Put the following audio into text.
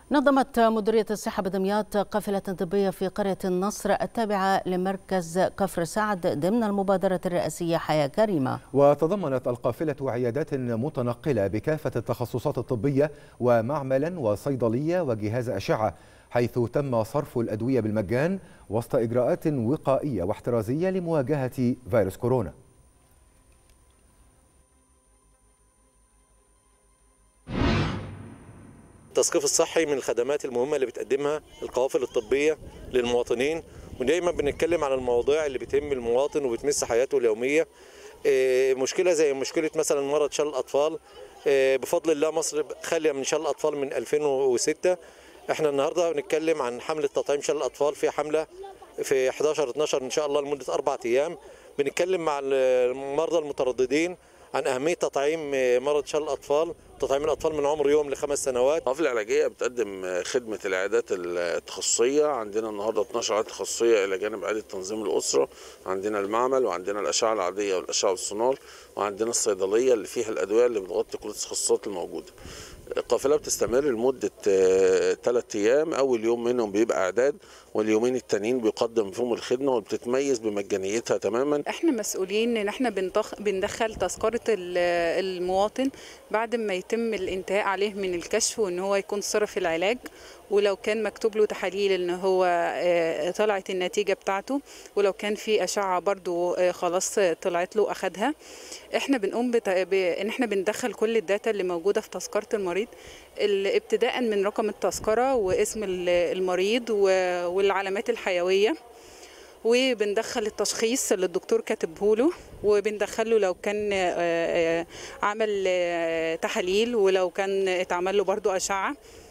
نظمت مديرية الصحة بدمياط قافلة طبية في قرية النصر التابعة لمركز كفر سعد ضمن المبادرة الرئاسية حياة كريمة وتضمنت القافلة عيادات متنقلة بكافة التخصصات الطبية ومعملا وصيدلية وجهاز أشعة حيث تم صرف الأدوية بالمجان وسط إجراءات وقائية واحترازية لمواجهة فيروس كورونا التثقيف الصحي من الخدمات المهمة اللي بتقدمها القوافل الطبية للمواطنين ودايما بنتكلم عن المواضيع اللي بتهم المواطن وبتمس حياته اليومية مشكلة زي مشكلة مثلا مرض شلل الأطفال بفضل الله مصر خالية من شلل الأطفال من 2006 احنا النهارده بنتكلم عن حملة تطعيم شلل الأطفال في حملة في 11 12 إن شاء الله لمدة أربع أيام بنتكلم مع المرضى المترددين عن أهمية تطعيم مرض شلل الأطفال تطعيم الأطفال من عمر يوم لخمس سنوات القافلة العلاجية بتقدم خدمة العيادات التخصصية عندنا النهاردة 12 عيادة تخصصية إلى جانب عيادة تنظيم الأسرة عندنا المعمل وعندنا الأشعة العادية والأشعة والسونار وعندنا الصيدلية اللي فيها الأدوية اللي بتغطي كل التخصصات الموجودة القافلة بتستمر لمدة ثلاث أيام أول يوم منهم بيبقى إعداد واليومين التانيين بيقدم فيهم الخدمة وبتتميز بمجانيتها تماما احنا مسؤولين ان احنا بندخل تذكرة المواطن بعد ما يتم الانتهاء عليه من الكشف وان هو يكون صرف العلاج ولو كان مكتوب له تحاليل ان هو طلعت النتيجه بتاعته ولو كان في اشعه برضو خلاص طلعت له اخدها احنا بنقوم بت... ب... ان احنا بندخل كل الداتا اللي موجوده في تذكره المريض ابتداء من رقم التذكره واسم المريض و... والعلامات الحيويه وبندخل التشخيص اللي الدكتور كاتبه له وبندخله لو كان عمل تحاليل ولو كان اتعمل له برضو اشعه